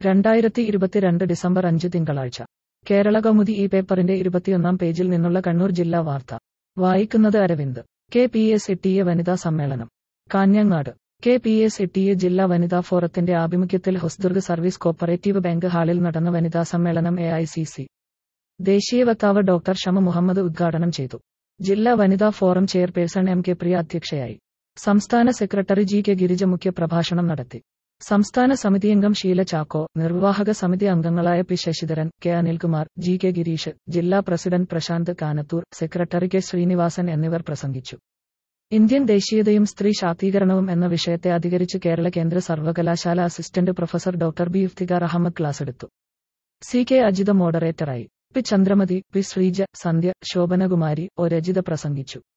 രണ്ടായിരത്തി ഇരുപത്തിരണ്ട് ഡിസംബർ അഞ്ച് തിങ്കളാഴ്ച കേരള കൗമുദി ഈ പേപ്പറിന്റെ ഇരുപത്തിയൊന്നാം പേജിൽ നിന്നുള്ള കണ്ണൂർ ജില്ലാ വാർത്ത വായിക്കുന്നത് അരവിന്ദ് കെ പി എസ് എട്ടിയ വനിതാ സമ്മേളനം കാഞ്ഞങ്ങാട് കെ പി എസ് എട്ടിയ ജില്ലാ വനിതാ ഫോറത്തിന്റെ ആഭിമുഖ്യത്തിൽ ഹൊസ്ദുർഗ് സർവീസ് കോപ്പറേറ്റീവ് ബാങ്ക് ഹാളിൽ നടന്ന വനിതാ സമ്മേളനം എ ഐ സി സി ദേശീയ വക്താവ് ഡോക്ടർ ഷമ മുഹമ്മദ് ഉദ്ഘാടനം ചെയ്തു ജില്ലാ വനിതാ forum chairperson M K Priya അധ്യക്ഷയായി സംസ്ഥാന സെക്രട്ടറി ജി കെ ഗിരിജ മുഖ്യ പ്രഭാഷണം നടത്തി സംസ്ഥാന സമിതി അംഗം ഷീല ചാക്കോ നിർവാഹക സമിതി അംഗങ്ങളായ P Sasidharan K Anilkumar G K Gireesh ജില്ലാ president Prashanth Kanathur secretary K Sreenivasan എന്നിവർ പ്രസംഗിച്ചു ഇന്ത്യൻ ദേശീയതയും സ്ത്രീ ശാക്തീകരണവും എന്ന വിഷയത്തെ അധികരിച്ച് കേരള കേന്ദ്ര സർവകലാശാല assistant professor doctor B Iftikhar Ahmed class എടുത്തു സി കെ അജിത മോഡറേറ്ററായി P Chandramathi P Sreeja Sandhya Sobhanakumari O Rajitha പ്രസംഗിച്ചു